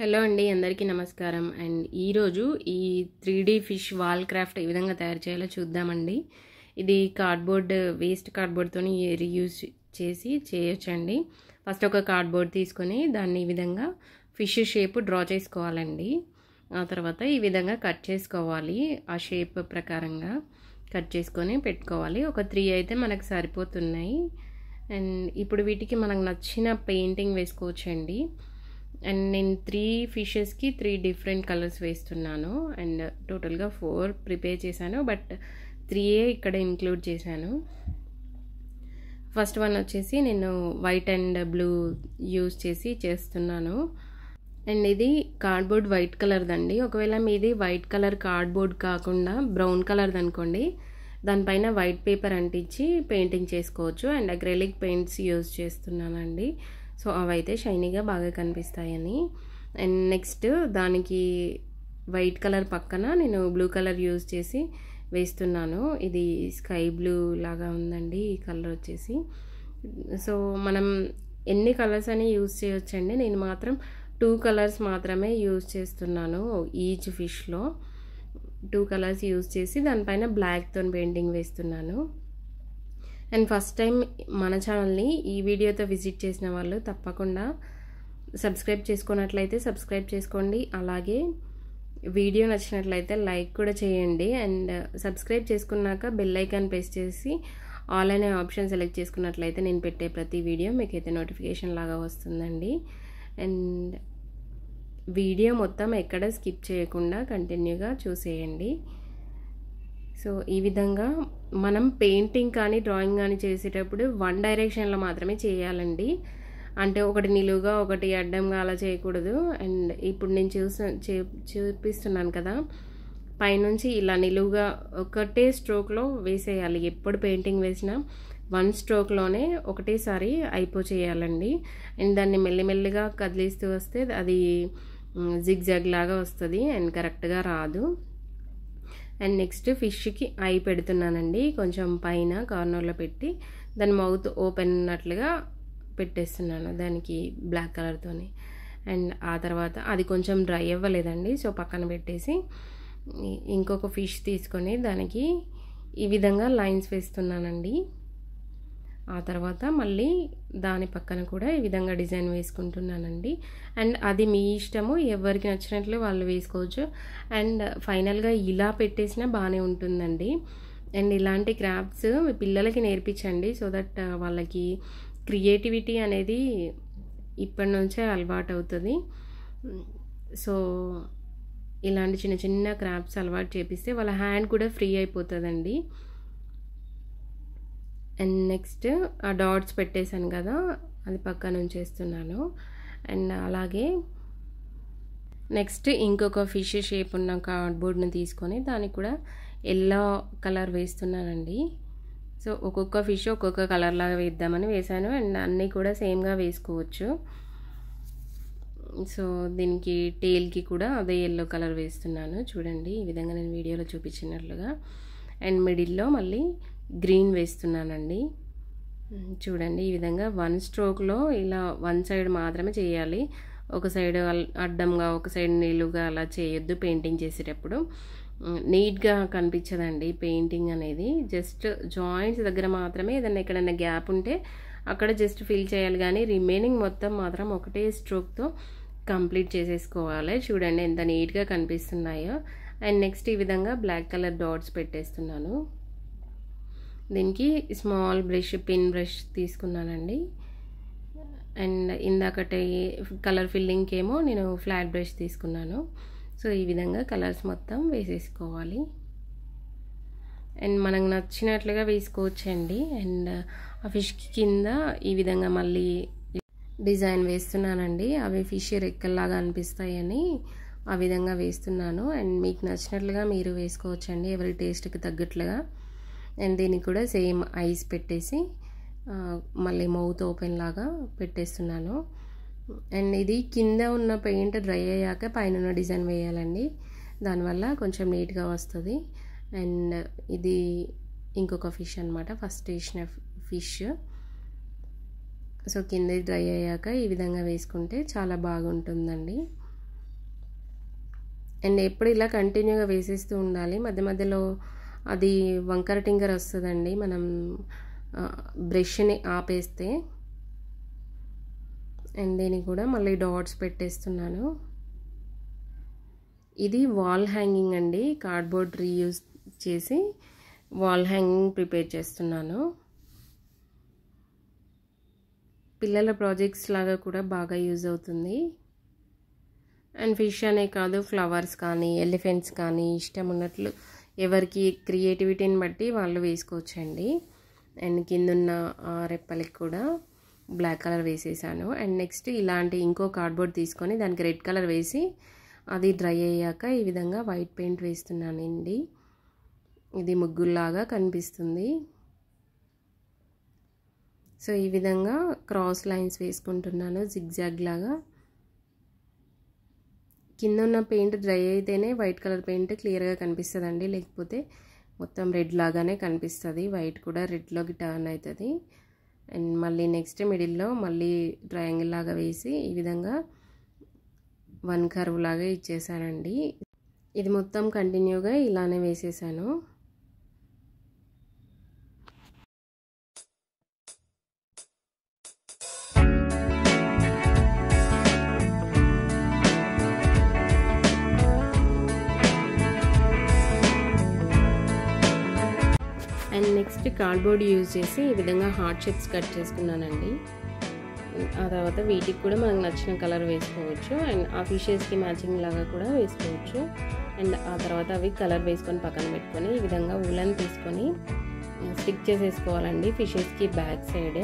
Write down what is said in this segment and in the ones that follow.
hello అండి అందరికీ నమస్కారం అండ్ ఈరోజు ఈ three D fish wall craft ఏ విధంగా తయారు చేయాలో చూద్దామండి ఇది కార్డ్బోర్డ్ వేస్ట్ కార్డ్బోర్డ్తో రీయూజ్ చేసి చేయొచ్చండి ఫస్ట్ ఒక కార్డ్బోర్డ్ తీసుకొని దాన్ని ఈ విధంగా ఫిష్ షేప్ డ్రా చేసుకోవాలండి ఆ తర్వాత ఈ విధంగా కట్ చేసుకోవాలి ఆ షేప్ ప్రకారంగా కట్ చేసుకొని పెట్టుకోవాలి ఒక త్రీ అయితే మనకు సరిపోతున్నాయి అండ్ ఇప్పుడు వీటికి మనకు నచ్చిన పెయింటింగ్ వేసుకోవచ్చండి అండ్ నేను త్రీ ఫిషెస్కి త్రీ డిఫరెంట్ కలర్స్ వేస్తున్నాను అండ్ టోటల్గా ఫోర్ ప్రిపేర్ చేశాను బట్ త్రీయే ఇక్కడ ఇంక్లూడ్ చేశాను ఫస్ట్ వన్ వచ్చేసి నేను వైట్ అండ్ బ్లూ యూస్ చేసి చేస్తున్నాను అండ్ ఇది కార్డ్బోర్డ్ వైట్ కలర్దండి ఒకవేళ మీది వైట్ కలర్ కార్డ్బోర్డ్ కాకుండా బ్రౌన్ కలర్ది అనుకోండి దానిపైన వైట్ పేపర్ అంటించి పెయింటింగ్ చేసుకోవచ్చు అండ్ అక్రెలిక్ పెయింట్స్ యూజ్ చేస్తున్నానండి సో అవైతే షైనీగా బాగా కనిపిస్తాయని అండ్ నెక్స్ట్ దానికి వైట్ కలర్ పక్కన నేను బ్లూ కలర్ యూజ్ చేసి వేస్తున్నాను ఇది స్కై బ్లూ లాగా ఉందండి ఈ కలర్ వచ్చేసి సో మనం ఎన్ని కలర్స్ అని యూజ్ చేయొచ్చండి నేను మాత్రం టూ కలర్స్ మాత్రమే యూజ్ చేస్తున్నాను ఈచ్ ఫిష్లో టూ కలర్స్ యూజ్ చేసి దానిపైన బ్లాక్తో పెయింటింగ్ వేస్తున్నాను అండ్ ఫస్ట్ టైం మన ఛానల్ని ఈ వీడియోతో విజిట్ చేసిన వాళ్ళు తప్పకుండా సబ్స్క్రైబ్ చేసుకున్నట్లయితే సబ్స్క్రైబ్ చేసుకోండి అలాగే వీడియో నచ్చినట్లయితే లైక్ కూడా చేయండి అండ్ సబ్స్క్రైబ్ చేసుకున్నాక బెల్ ఐకాన్ ప్రెస్ చేసి ఆల్ అనే ఆప్షన్ సెలెక్ట్ చేసుకున్నట్లయితే నేను పెట్టే ప్రతి వీడియో మీకు అయితే నోటిఫికేషన్ లాగా వస్తుందండి అండ్ వీడియో మొత్తం ఎక్కడ స్కిప్ చేయకుండా కంటిన్యూగా చూసేయండి సో ఈ విధంగా మనం పెయింటింగ్ కానీ డ్రాయింగ్ కానీ చేసేటప్పుడు వన్ డైరెక్షన్లో మాత్రమే చేయాలండి అంటే ఒకటి నిలువుగా ఒకటి అడ్డంగా అలా చేయకూడదు అండ్ ఇప్పుడు నేను చూస చూపిస్తున్నాను కదా పైనుంచి ఇలా నిలువుగా ఒకటే స్ట్రోక్లో వేసేయాలి ఎప్పుడు పెయింటింగ్ వేసినా వన్ స్ట్రోక్లోనే ఒకటేసారి అయిపోచేయాలండి అండ్ దాన్ని మెల్లిమెల్లిగా కదిలిస్తూ వస్తే అది జిగ్ జగ్ లాగా వస్తుంది అండ్ కరెక్ట్గా రాదు అండ్ నెక్స్ట్ ఫిష్కి ఐ పెడుతున్నానండి కొంచెం పైన కార్నర్లో పెట్టి దాని మౌత్ ఓపెన్ ఉన్నట్లుగా పెట్టేస్తున్నాను దానికి బ్లాక్ కలర్తోని అండ్ ఆ తర్వాత అది కొంచెం డ్రై అవ్వలేదండి సో పక్కన పెట్టేసి ఇంకొక ఫిష్ తీసుకొని దానికి ఈ విధంగా లైన్స్ వేస్తున్నానండి ఆ తర్వాత మళ్ళీ దాని పక్కన కూడా ఈ విధంగా డిజైన్ వేసుకుంటున్నానండి అండ్ అది మీ ఇష్టము ఎవరికి నచ్చినట్లు వాళ్ళు వేసుకోవచ్చు అండ్ ఫైనల్గా ఇలా పెట్టేసినా బాగానే ఉంటుందండి అండ్ ఇలాంటి క్రాఫ్ట్స్ మీ పిల్లలకి నేర్పించండి సో దట్ వాళ్ళకి క్రియేటివిటీ అనేది ఇప్పటి నుంచే అలవాటు అవుతుంది సో ఇలాంటి చిన్న చిన్న క్రాఫ్ట్స్ అలవాటు చేపిస్తే వాళ్ళ హ్యాండ్ కూడా ఫ్రీ అయిపోతుందండి అండ్ నెక్స్ట్ ఆ డాట్స్ పెట్టేశాను కదా అది పక్కన ఉంచేస్తున్నాను అండ్ అలాగే నెక్స్ట్ ఇంకొక ఫిష్ షేప్ ఉన్న కార్డ్బోర్డ్ని తీసుకొని దానికి కూడా ఎల్లో కలర్ వేస్తున్నానండి సో ఒక్కొక్క ఫిష్ ఒక్కొక్క కలర్ లాగా వేద్దామని వేసాను అండ్ అన్నీ కూడా సేమ్గా వేసుకోవచ్చు సో దీనికి టేల్కి కూడా అదే ఎల్లో కలర్ వేస్తున్నాను చూడండి ఈ విధంగా నేను వీడియోలో చూపించినట్లుగా అండ్ మిడిల్లో మళ్ళీ గ్రీన్ వేస్తున్నానండి చూడండి ఈ విధంగా వన్ స్ట్రోక్లో ఇలా వన్ సైడ్ మాత్రమే చేయాలి ఒక సైడ్ అడ్డంగా ఒక సైడ్ నిలువుగా అలా చేయొద్దు పెయింటింగ్ చేసేటప్పుడు నీట్గా కనిపించదండి పెయింటింగ్ అనేది జస్ట్ జాయింట్స్ దగ్గర మాత్రమే ఏదైనా ఎక్కడైనా గ్యాప్ ఉంటే అక్కడ జస్ట్ ఫిల్ చేయాలి కానీ రిమైనింగ్ మొత్తం మాత్రం ఒకటే స్ట్రోక్తో కంప్లీట్ చేసేసుకోవాలి చూడండి ఎంత నీట్గా కనిపిస్తున్నాయో అండ్ నెక్స్ట్ ఈ విధంగా బ్లాక్ కలర్ డాట్స్ పెట్టేస్తున్నాను దీనికి స్మాల్ బ్రష్ పిన్ బ్రష్ తీసుకున్నానండి అండ్ ఇందాకటి కలర్ ఫిల్లింగ్కి ఏమో నేను ఫ్లాట్ బ్రష్ తీసుకున్నాను సో ఈ విధంగా కలర్స్ మొత్తం వేసేసుకోవాలి అండ్ మనకు నచ్చినట్లుగా వేసుకోవచ్చండి అండ్ ఆ ఫిష్కి కింద ఈ విధంగా మళ్ళీ డిజైన్ వేస్తున్నానండి అవి ఫిష్ రెక్కల్లాగా అనిపిస్తాయని ఆ విధంగా వేస్తున్నాను అండ్ మీకు నచ్చినట్లుగా మీరు వేసుకోవచ్చండి ఎవరి టేస్ట్కి తగ్గట్లుగా అండ్ దీనికి కూడా సేమ్ ఐస్ పెట్టేసి మళ్ళీ మౌత్ ఓపెన్ లాగా పెట్టేస్తున్నాను అండ్ ఇది కింద ఉన్న పెయింట్ డ్రై అయ్యాక పైన డిజైన్ వేయాలండి దానివల్ల కొంచెం నీట్గా వస్తుంది అండ్ ఇది ఇంకొక ఫిష్ అనమాట ఫస్ట్ వేసిన ఫిష్ సో కింద డ్రై అయ్యాక ఈ విధంగా వేసుకుంటే చాలా బాగుంటుందండి అండ్ ఎప్పుడు ఇలా కంటిన్యూగా వేసేస్తూ ఉండాలి మధ్య మధ్యలో అది వంకర టింకర్ వస్తుందండి మనం బ్రష్ని ఆపేస్తే అండ్ దీనికి కూడా మళ్ళీ డాట్స్ పెట్టేస్తున్నాను ఇది వాల్ హ్యాంగింగ్ అండి కార్డ్బోర్డ్ రీయూజ్ చేసి వాల్ హ్యాంగింగ్ ప్రిపేర్ చేస్తున్నాను పిల్లల ప్రాజెక్ట్స్ లాగా కూడా బాగా యూజ్ అవుతుంది అండ్ ఫిష్ అనే కాదు ఫ్లవర్స్ కానీ ఎలిఫెంట్స్ కానీ ఇష్టం ఉన్నట్లు ఎవరికి క్రియేటివిటీని బట్టి వాళ్ళు వేసుకోవచ్చండి అండ్ కిందున్న రెప్పలకి కూడా బ్లాక్ కలర్ వేసేసాను అండ్ నెక్స్ట్ ఇలాంటి ఇంకో కార్డ్బోర్డ్ తీసుకొని దానికి రెడ్ కలర్ వేసి అది డ్రై అయ్యాక ఈ విధంగా వైట్ పెయింట్ వేస్తున్నానండి ఇది ముగ్గుల్లాగా కనిపిస్తుంది సో ఈ విధంగా క్రాస్ లైన్స్ వేసుకుంటున్నాను జిగ్జాగ్ లాగా కింద ఉన్న పెయింట్ డ్రై అయితేనే వైట్ కలర్ పెయింట్ క్లియర్గా కనిపిస్తుందండి లేకపోతే మొత్తం రెడ్ లాగానే కనిపిస్తుంది వైట్ కూడా రెడ్లోకి టర్న్ అవుతుంది అండ్ మళ్ళీ నెక్స్ట్ మిడిల్లో మళ్ళీ ట్రయాంగిల్ లాగా వేసి ఈ విధంగా వన్ కర్వ్ లాగా ఇచ్చేసానండి ఇది మొత్తం కంటిన్యూగా ఇలానే వేసేసాను అండ్ నెక్స్ట్ కార్డ్బోర్డ్ యూజ్ చేసి ఈ విధంగా హార్ట్ షేప్స్ కట్ చేసుకున్నానండి ఆ తర్వాత వీటికి కూడా మనకు నచ్చిన కలర్ వేసుకోవచ్చు అండ్ ఆ ఫిషెస్కి మ్యాచింగ్ లాగా కూడా వేసుకోవచ్చు అండ్ ఆ తర్వాత అవి కలర్ వేసుకొని పక్కన పెట్టుకొని ఈ విధంగా ఉలన్ తీసుకొని స్టిక్ చేసేసుకోవాలండి ఫిషెస్కి బ్యాక్ సైడ్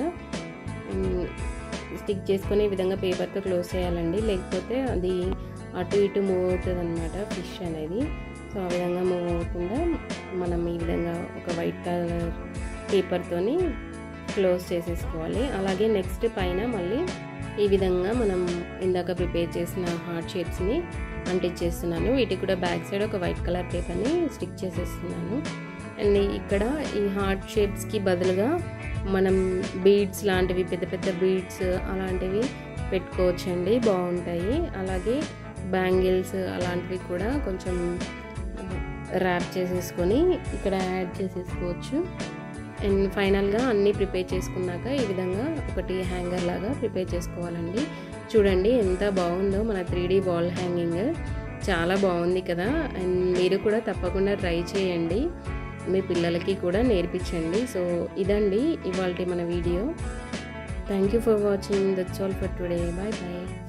స్టిక్ చేసుకొని ఈ విధంగా పేపర్తో క్లోజ్ చేయాలండి లేకపోతే అది అటు ఇటు మూవ్ అవుతుంది అనమాట ఫిష్ అనేది సో ఆ విధంగా మూవ్ అవ్వకుండా మనం ఈ విధంగా ఒక వైట్ కలర్ పేపర్తోని క్లోజ్ చేసేసుకోవాలి అలాగే నెక్స్ట్ పైన మళ్ళీ ఈ విధంగా మనం ఇందాక ప్రిపేర్ చేసిన హార్ట్ షేప్స్ని అంటించేస్తున్నాను వీటికి కూడా బ్యాక్ సైడ్ ఒక వైట్ కలర్ పేపర్ని స్టిక్ చేసేస్తున్నాను అండ్ ఇక్కడ ఈ హార్ట్ షేప్స్కి బదులుగా మనం బీడ్స్ లాంటివి పెద్ద పెద్ద బీడ్స్ అలాంటివి పెట్టుకోవచ్చండి బాగుంటాయి అలాగే బ్యాంగిల్స్ అలాంటివి కూడా కొంచెం ర్యాప్ చేసేసుకొని ఇక్కడ యాడ్ చేసేసుకోవచ్చు అండ్ ఫైనల్గా అన్నీ ప్రిపేర్ చేసుకున్నాక ఈ విధంగా ఒకటి హ్యాంగర్ లాగా ప్రిపేర్ చేసుకోవాలండి చూడండి ఎంత బాగుందో మన త్రీ డీ వాల్ హ్యాంగింగ్ చాలా బాగుంది కదా అండ్ మీరు కూడా తప్పకుండా ట్రై చేయండి మీ పిల్లలకి కూడా నేర్పించండి సో ఇదండి ఇవాళ మన video thank you for watching that's all for today bye bye